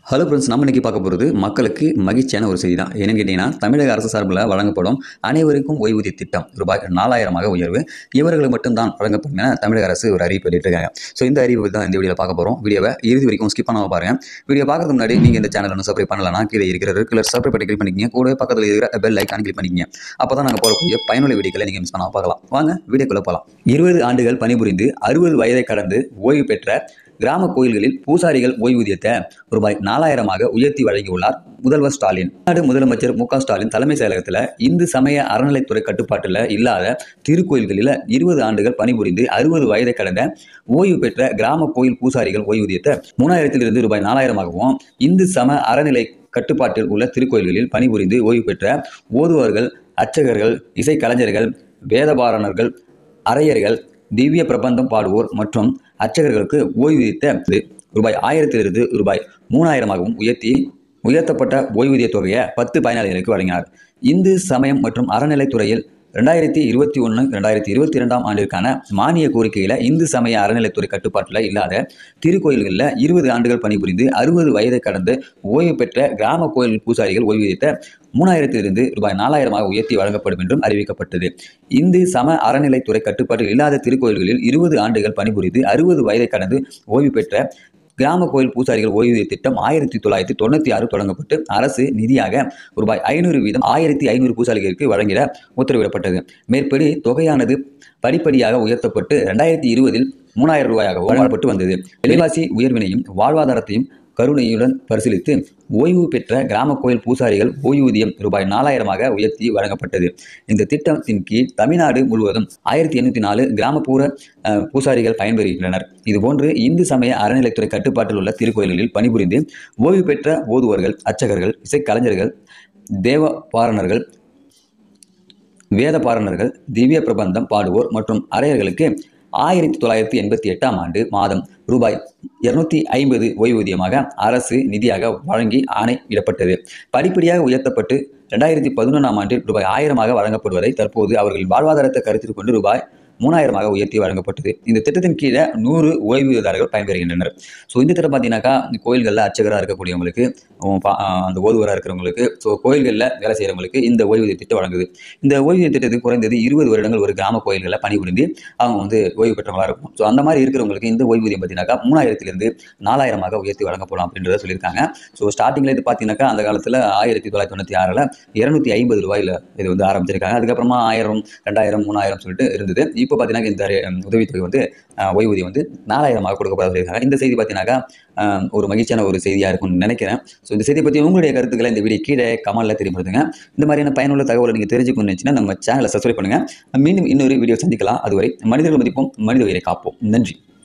hello friends நம்ம இன்னைக்கு பார்க்க போகிறது மக்களுக்கு மகிழ்ச்சியான ஒரு செய்தி தான் என்னன்னு கேட்டிங்கன்னா தமிழக அரசு சார்பில் வழங்கப்படும் அனைவருக்கும் ஓய்வூதிய திட்டம் ரூபாய் நாலாயிரமாக உயர்வு இவர்களுக்கு மட்டும்தான் வழங்கப்படும் என தமிழக அரசு ஒரு அறிவிப்பு வெளியிட்டிருக்காங்க ஸோ இந்த அறிவிப்பு தான் இந்த வீடியோவில் பார்க்க போகிறோம் வீடியோவை இறுதி வரைக்கும் ஸ்கிப் பண்ணாம பாருங்க வீடியோ பார்க்கறதுக்கு முன்னாடி நீங்கள் இந்த சேனல் ஒன்று சப்ஸ்கிரைப் பண்ணலனா கீழே இருக்கிற ரெகுலர் சப்ஸ்கிரைப் பண்ணி கிளிக் பண்ணிக்கங்க கூட பக்கத்தில் இருக்கிற பெல் ஐக்கான் கிளிக் பண்ணிக்கங்க அப்போ தான் நாங்கள் போடக்கூடிய பயனுள்ள வீடியோக்களை நீங்கள் மிஸ் பண்ணாம பார்க்கலாம் வாங்க வீடியோக்குள்ளே போகலாம் இருபது ஆண்டுகள் பணிபுரிந்து அறுபது வயதை கடந்து ஓய்வு பெற்ற கிராம கோயில்களில் பூசாரிகள் ஓய்வூதியத்தை ரூபாய் நாலாயிரமாக உயர்த்தி வழங்கியுள்ளார் முதல்வர் ஸ்டாலின் நாடு முதலமைச்சர் மு க ஸ்டாலின் தலைமை செயலகத்தில் இந்து சமய அறநிலைத்துறை கட்டுப்பாட்டில் இல்லாத திருக்கோயில்களில் இருபது ஆண்டுகள் பணிபுரிந்து அறுபது வயதை கடந்த ஓய்வு பெற்ற கிராம கோயில் பூசாரிகள் ஓய்வூதியத்தை மூணாயிரத்திலிருந்து ரூபாய் நாலாயிரமாகவும் இந்து சம அறநிலை கட்டுப்பாட்டில் உள்ள திருக்கோயில்களில் பணிபுரிந்து ஓய்வு பெற்ற ஓதுவர்கள் அர்ச்சகர்கள் இசைக்கலைஞர்கள் வேதபாரணர்கள் அரையர்கள் திவ்ய பிரபந்தம் பாடுவோர் மற்றும் அர்ச்சகர்களுக்கு ஓய்வூதியத்தை ரூபாய் ஆயிரத்திலிருந்து ரூபாய் மூணாயிரமாகவும் உயர்த்தி உயர்த்தப்பட்ட ஓய்வூதிய தொகையை பத்து பயனாளிகளுக்கு வழங்கினார் இந்து சமயம் மற்றும் அறநிலைத்துறையில் ரெண்டாயிரத்தி இருபத்தி ஒன்று ரெண்டாயிரத்தி இருபத்தி ரெண்டாம் ஆண்டிற்கான மானிய கோரிக்கையில் இந்து சமய அறநிலைத்துறை கட்டுப்பாட்டில் இல்லாத திருக்கோயில்களில் இருபது ஆண்டுகள் பணிபுரிந்து அறுபது வயதை கடந்து ஓய்வு பெற்ற கிராம கோயில் பூசாரிகள் ஓய்வூதியத்தை மூணாயிரத்திலிருந்து ரூபாய் நாலாயிரமாக உயர்த்தி வழங்கப்படும் என்றும் அறிவிக்கப்பட்டது இந்து சம அறநிலைத்துறை கட்டுப்பாட்டில் இல்லாத திருக்கோயில்களில் இருபது ஆண்டுகள் பணிபுரிந்து அறுபது வயதை கடந்து ஓய்வு பெற்ற கிராம கோயில் பூசாரிகள் ஓய்வூதிய திட்டம் ஆயிரத்தி தொள்ளாயிரத்தி தொண்ணூற்றி ஆறு தொடங்கப்பட்டு அரசு நிதியாக ரூபாய் ஐநூறு வீதம் ஆயிரத்தி ஐநூறு பூசாரிகளுக்கு வழங்கிட உத்தரவிடப்பட்டது மேற்படி தொகையானது படிப்படியாக உயர்த்தப்பட்டு ரெண்டாயிரத்தி இருபதில் மூணாயிரம் ரூபாயாக வழங்கப்பட்டு வந்தது விலைவாசி உயர்வினையும் வாழ்வாதாரத்தையும் கருணையுடன் பரிசீலித்து ஓய்வு பெற்ற கிராம கோயில் பூசாரிகள் ஓய்வூதியம் ரூபாய் நாலாயிரமாக உயர்த்தி வழங்கப்பட்டது இந்த திட்டத்தின் கீழ் தமிழ்நாடு முழுவதும் ஆயிரத்தி எண்ணூற்றி நாலு கிராமப்புற அஹ், பூசாரிகள் பயன்பெறுகின்றனர் இதுபோன்று இந்து சமய அறநிலைத்துறை கட்டுப்பாட்டில் உள்ள திருக்கோயில்களில் பணிபுரிந்து ஓய்வு பெற்ற ஓதுவர்கள் அர்ச்சகர்கள் இசைக்கலைஞர்கள் தேவபாரணர்கள் வேத பாரணர்கள் திவ்ய பிரபந்தம் பாடுவோர் மற்றும் அரையர்களுக்கு ஆயிரத்தி தொள்ளாயிரத்தி எண்பத்தி எட்டாம் ஆண்டு மாதம் ரூபாய் இருநூத்தி ஐம்பது ஓய்வூதியமாக அரசு நிதியாக வழங்கி ஆணை இடப்பட்டது படிப்படியாக உயர்த்தப்பட்டு ரெண்டாயிரத்தி பதினொன்றாம் ஆண்டில் ரூபாய் ஆயிரமாக வழங்கப்படுவதை தற்போது அவர்கள் வாழ்வாதாரத்தை கருத்தில் கொண்டு ரூபாய் மூணாயிரமாக உயர்த்தி வழங்கப்பட்டது இந்த திட்டத்தின் கீழே நூறு ஓய்வூதியதாரர்கள் பயன்பெறுகின்றனர் ஸோ இந்த திட்டம் பார்த்தீங்கன்னாக்கா கோயில்களில் அர்ச்சகராக இருக்கக்கூடியவங்களுக்கு உம், பா- ஆஹ், அந்த ஓதுவராக இருக்கிறவங்களுக்கு ஸோ கோயில்களில் வேலை செய்கிறவங்களுக்கு இந்த ஓய்வூதிய திட்டம் வழங்குது இந்த ஓய்வூதிய திட்டத்துக்கு குறைந்தது இருபது வருடங்கள் ஒரு கிராம கோயில்களில் பணிபுரிந்து அவங்க வந்து ஓய்வு பெற்றவங்களாக இருக்கும் ஸோ அந்த மாதிரி இருக்கிறவங்களுக்கு இந்த ஓய்வூதியம் பார்த்தீங்கன்னாக்கா மூணாயிரத்திலிருந்து நாலாயிரமாக உயர்த்தி வழங்கப்படலாம் அப்படின்றத சொல்லியிருக்காங்க ஸோ ஸ்டார்டிங்கில் இது பார்த்தீங்கன்னாக்கா அந்த காலத்தில் ஆயிரத்தி தொள்ளாயிரத்தி தொண்ணூற்றி ஆறில் இருநூத்தி ஐம்பது ரூபாயில் இது வந்து ஆரம்பிச்சிருக்காங்க அதுக்கப்புறமா ஆயிரம் ரெண்டாயிரம் மூணாயிரம் சொல்லிட்டு இருந்தது இப்போ பார்த்தீங்கன்னா இந்த அஹ், உதவித்தொகை வந்து அஹ், ஓய்வூதியம் வந்து நாலாயிரமாக கொடுக்கப்பட சொல்லியிருக்காங்க இந்த செய்தி பார்த்தீங்கன்னாக்கா அஹ், ஒரு மகிழ்ச்சியான ஒரு செய்தியாக இருக்கும்னு நினைக்கிறேன் ஸோ இந்த செய்தி பற்றி உங்களுடைய கருத்துக்களை இந்த வீடியோ கீழே கமெண்ட்டில் தெரியப்படுத்துங்க இந்த மாதிரியான பயனுள்ள தகவலை நீங்கள் தெரிஞ்சுக்கணும்னு நினச்சின்னா நம்ம சேனலை சப்ஸ்கிரைப் பண்ணுங்கள் மீண்டும் இன்னொரு வீடியோ சந்திக்கலாம் அதுவரை மனிதர்கள் மதிப்போம் மனித உயிரை காப்போம் நன்றி